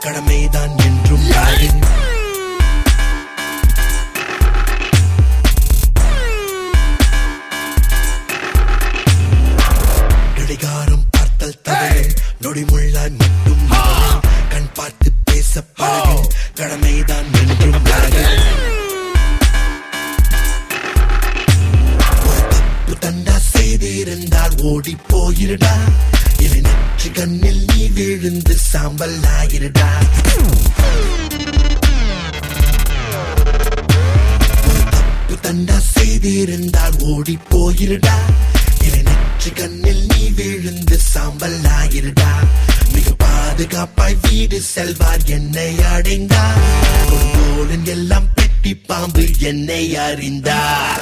கடமைதான் என்றும் நாடு கடிகாரம் பார்த்தல் தவறு நொடிமுள்ளாய் மட்டும் மௌனம். கண் பார்த்து பேச பழகு கடமைதான் என்றும் நாடு ஒரு தப்பு தண்டா செய்திருந்தால் ஓடி போயிருடா இலை நெற்றி கண்ணில் நீ விழுந்து சாம்பல் ஆயிருடா ஒரு தப்பு தண்டா செய்திருந்தால் ஓடி போயிருடா இலை நெற்றி கண்ணில் நீ விழுந்து சாம்பல் ஆயிருடா மிக பாதுகாப்பாய் வீடு செல்வார் என்னை அடைந்தார் கொடுங்கோலன் எல்லாம் பெட்டி பாம்பு என்னை அறிந்தார்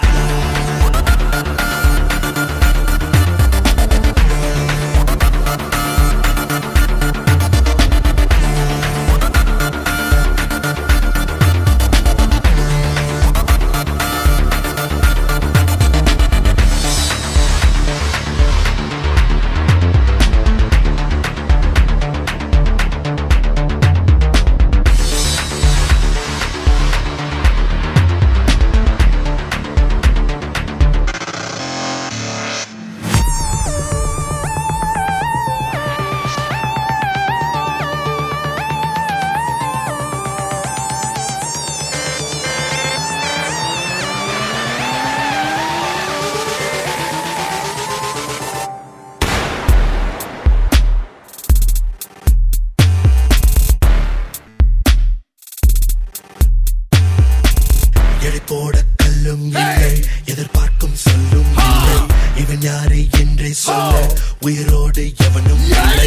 எடை போட கல்லும் இல்லை எதிர்பார்க்கும் சொல்லும் இல்லை இவன் யாரு என்றே சொல்ல உயிரோடு எவனும் இல்லை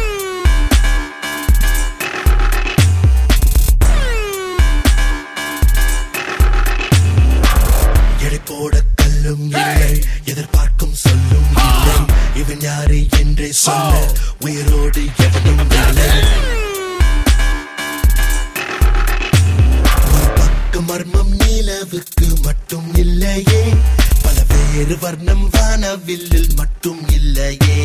எடை போட கல்லும் இல்லை எதிர்பார்க்கும் சொல்லும் இல்லை இவன் யாரு என்றே சொல்ல உயிரோடு எவனும் இல்லை ஒரு பக்க மர்மம் நிலவுக்கு மட்டும் இல்லையே பல வேறு வர்ணம் வானவில்லில் மட்டும் இல்லையே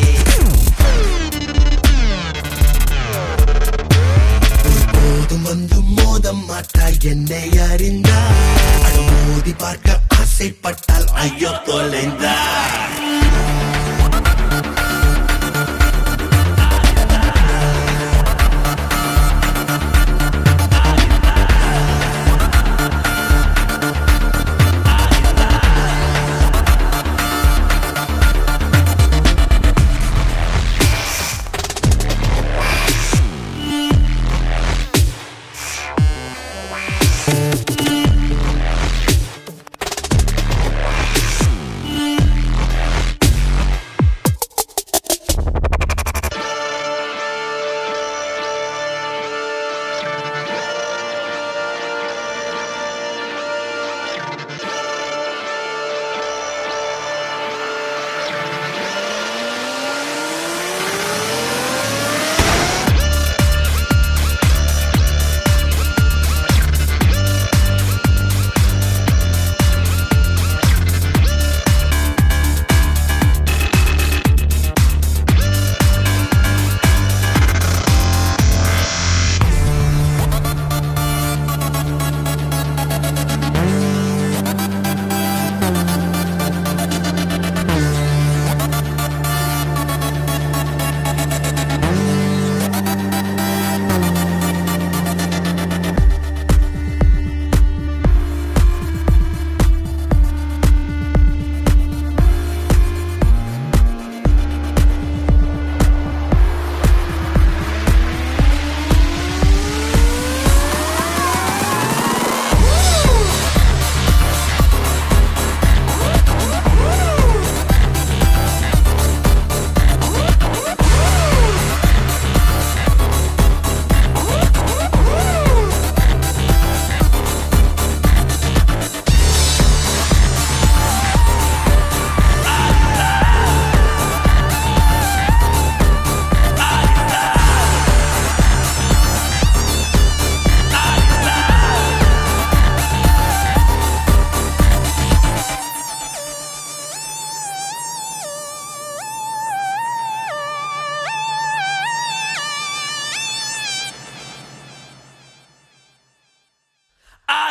போதும் வந்து மோதம் மாட்டாய் என்னை அறிந்தார் அட மோதி பார்க்க ஆசைப்பட்டால் ஐயோ தொலைந்தார்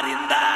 யார் இந்த